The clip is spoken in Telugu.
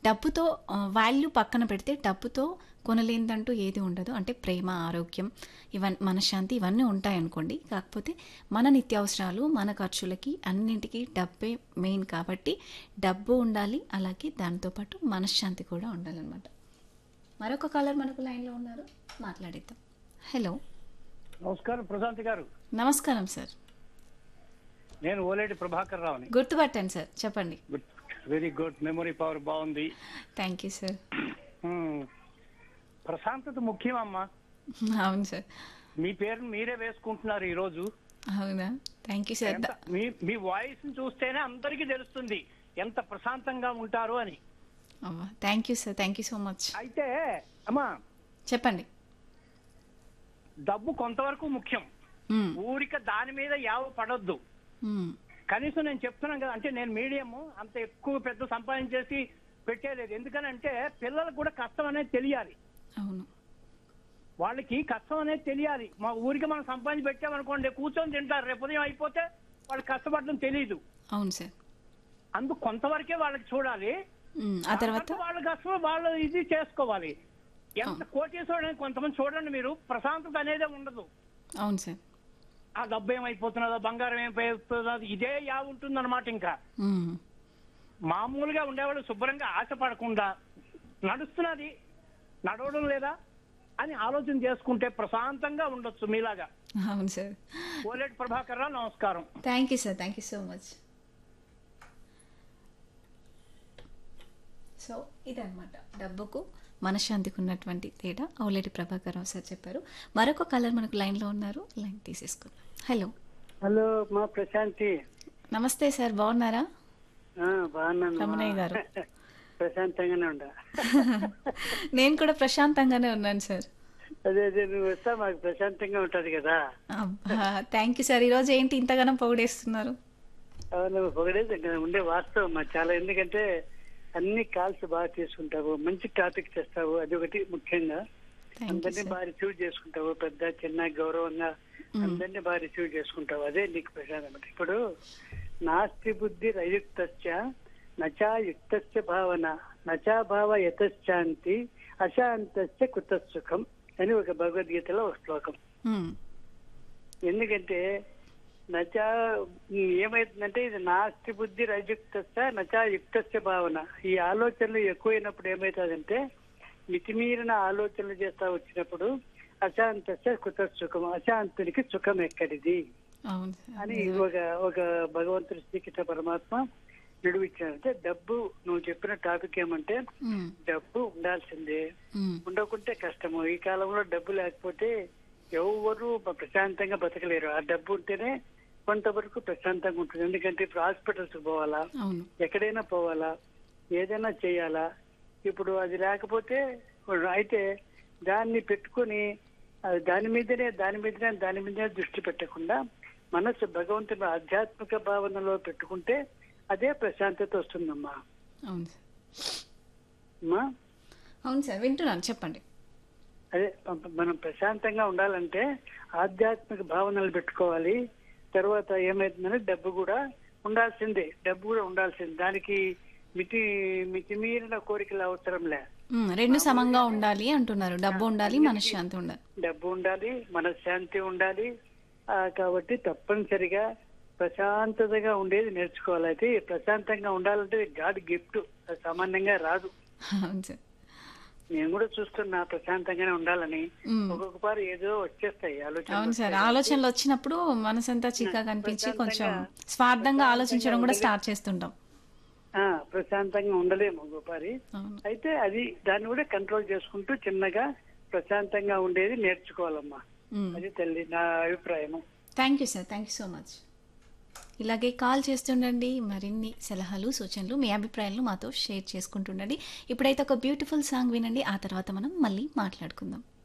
డబ్బుతో వాల్యూ పక్కన పెడితే డబ్బుతో కొనలేనిదంటూ ఏది ఉండదు అంటే ప్రేమ ఆరోగ్యం ఇవన్నీ మనశ్శాంతి ఇవన్నీ ఉంటాయనుకోండి కాకపోతే మన నిత్యావసరాలు మన ఖర్చులకి అన్నింటికీ డబ్బే మెయిన్ కాబట్టి డబ్బు ఉండాలి అలాగే దాంతోపాటు మనశ్శాంతి కూడా ఉండాలన్నమాట మరొక కాలర్ మనకు లైన్లో ఉన్నారు మాట్లాడిద్దాం హలో నమస్కారం ప్రశాంత్ గారు నమస్కారం సార్ నేను ఓలేటి ప్రభాకర్ రావుని గుర్తుపట్టాను సార్ చెప్పండి good very good memory power బాగుంది థ్యాంక్ యూ సార్ హ్మ్. ప్రశాంతత ముఖ్యం అమ్మా అవును సార్ మీ పేరును మీరే వేసుకుంటున్నారు ఈ రోజు అవునా థ్యాంక్ యూ సార్ ఎంత- మీ మీ వాయిస్ చూస్తేనే అందరికీ తెలుస్తుంది ఎంత ప్రశాంతంగా ఉంటారు అని thank you sir thank you so much అయితే అమ్మా చెప్పండి డబ్బు కొంతవరకు ముఖ్యం మ్మ్. ఊరిక దాని మీద యావ పడొద్దు మ్మ్. కనీసం నేను చెప్తున్నాను కదా అంటే నేను మీడియం అంత ఎక్కువ పెద్ద సంపాదించేసి పెట్టేలేదు ఎందుకనంటే పిల్లలకు కూడా కష్టం అనేది తెలియాలి అవును వాళ్ళకి కష్టం అనేది తెలియాలి మా ఊరికి మనం సంపాదించి పెట్టామనుకోండి కూర్చొని తింటారు రేపు ఉదయం అయిపోతే వాళ్ళు కష్టపడడం తెలియదు అవును సార్ అందుకు కొంతవరకే వాళ్ళకి చూడాలి మ్మ్. ఆ తర్వాత తర్వాత వాళ్ళ కష్టం వాళ్ళు ఇది చేసుకోవాలి ఎంత కోటేశ్వరుడు కొంతమంది చూడండి మీరు ప్రశాంతత అనేదే ఉండదు అవును సార్ ఆ డబ్బు ఏమైపోతున్నదో బంగారం ఏమైపోతుందో ఇదే యా ఉంటుందన్నమాట ఇంకా మ్మ్. మామూలుగా ఉండేవాళ్ళు శుభ్రంగా ఆశపడకుండా నడుస్తున్నది నడవడం లేదా అని ఆలోచన చేసుకుంటే ప్రశాంతంగా ఉండొచ్చు మీలాగా అవును సార్ ఓలేటి ప్రభాకర్ రావు నమస్కారం thank you sir thank you so much so ఇదన్నమాట డబ్బుకు మనశ్శాంతికి ఉన్నటువంటి తేడా అవులేటి ప్రభాకర్ రావు సార్ చెప్పారు మరొక కలర్ మనకు లైన్లో ఉన్నారు లైన్ తీసేసుకుందాం హలో హలో మా ప్రశాంతి నమస్తే సార్ బాగున్నారా ఆ, బాగున్నాను మా. రమణయ్య గారు. ప్రశాంతంగానే ఉండా నేను కూడా ప్రశాంతంగానే ఉన్నాను సార్ అదే అదే నువ్వు వస్తా మాకు ప్రశాంతంగా ఉంటది కదా థ్యాంక్ యూ సార్ ఈరోజు ఏంటి ఇంతగానో పొగిడేస్తున్నారు అవును ఒకటే ఉండే వాస్తవం మా చాలా ఎందుకంటే అన్ని కాల్స్ బాగా తీసుకుంటావు మంచి టాపిక్ చేస్తావు అది ఒకటి ముఖ్యంగా థ్యాంక్ యూ అందరినీ సార్ బాగా రిసీవ్ చేసుకుంటావు పెద్ద చిన్న గౌరవంగా అందరినీ బాగా రిసీవ్ చేసుకుంటావు అదే నీకు ప్రశాంతం ఇప్పుడు నాస్తి బుద్ధి రయుక్తస్య నచా యుక్తస్య భావన నచా భావ యతశ్చాంతి అశాంతస్య కుతసుఖం అని ఒక భగవద్గీతలో ఒక శ్లోకం మ్మ్. ఎందుకంటే నచా ఏమైతుందంటే ఇది నాస్తి బుద్ధి రయుక్తస్య నచా యుక్తస్య భావన ఈ ఆలోచనలు ఎక్కువైనప్పుడు ఏమవుతుందంటే మితిమీరిన ఆలోచనలు చేస్తా వచ్చినప్పుడు అశాంతస్య కుత సుఖం అశాంతునికి సుఖం ఎక్కడిది అవును సార్ అని ఒక ఒక భగవంతుడి శ్రీకృష్ణ పరమాత్మ నిడువిచ్చాడంటే డబ్బు నువ్వు చెప్పిన టాపిక్ ఏమంటే మ్మ్. డబ్బు ఉండాల్సిందే మ్మ్. ఉండకుంటే కష్టము ఈ కాలంలో డబ్బు లేకపోతే ఎవరు ప్రశాంతంగా బతకలేరు ఆ డబ్బు ఉంటేనే కొంతవరకు ప్రశాంతంగా ఉంటుంది ఎందుకంటే ఇప్పుడు హాస్పిటల్స్ పోవాలా అవును ఎక్కడైనా పోవాలా ఏదైనా చేయాలా ఇప్పుడు అది లేకపోతే అయితే దాన్ని పెట్టుకొని అది దాని మీదనే దాని మీదనే దాని మీదనే దృష్టి పెట్టకుండా మనసు భగవంతుని ఆధ్యాత్మిక భావనలో పెట్టుకుంటే అదే ప్రశాంతత వస్తుందమ్మా అవును సార్ అమ్మా అవును సార్ వింటున్నాను చెప్పండి అదే ప- మనం ప్రశాంతంగా ఉండాలంటే ఆధ్యాత్మిక భావనలు పెట్టుకోవాలి తర్వాత ఏమైతుందంటే డబ్బు కూడా ఉండాల్సిందే డబ్బు కూడా ఉండాల్సిందే దానికి మితి మితిమీరిన కోరికలు అవసరం లే మ్మ్. రెండు సమంగా ఉండాలి అంటున్నారు డబ్బు ఉండాలి మనశ్శాంతి ఉండాలి డబ్బు ఉండాలి మనశ్శాంతి ఉండాలి ఆ, కాబట్టి తప్పనిసరిగా ప్రశాంతతగా ఉండేది నేర్చుకోవాలి అయితే ఈ ప్రశాంతంగా ఉండాలంటే గాడ్ గిఫ్ట్ అది సామాన్యంగా రాదు అవును సార్ నేను కూడా చూస్తున్నా ప్రశాంతంగానే ఉండాలని మ్మ్. ఒక్కొక్కసారి ఏదో వచ్చేస్తాయి ఆలోచన అవును సార్ ఆలోచనలు వచ్చినప్పుడు మనసంతా చిక్కగా కనిపించి కొంచెం స్వార్థంగా ఆలోచించడం కూడా స్టార్ట్ చేస్తుంటాం ఆ, ప్రశాంతంగా ఉండలేము ఒక్కొక్కసారి అవును అయితే అది దాన్ని కూడా కంట్రోల్ చేసుకుంటూ చిన్నగా ప్రశాంతంగా ఉండేది నేర్చుకోవాలమ్మా అది తల్లి నా అభిప్రాయము thank you sir thank you so much ఇలాగే కాల్ చేస్తుండండి మరిన్ని సలహాలు సూచనలు మీ అభిప్రాయాలను మాతో షేర్ చేసుకుంటుండండి ఇప్పుడైతే ఒక బ్యూటిఫుల్ సాంగ్ వినండి ఆ తర్వాత మనం మళ్ళీ మాట్లాడుకుందాం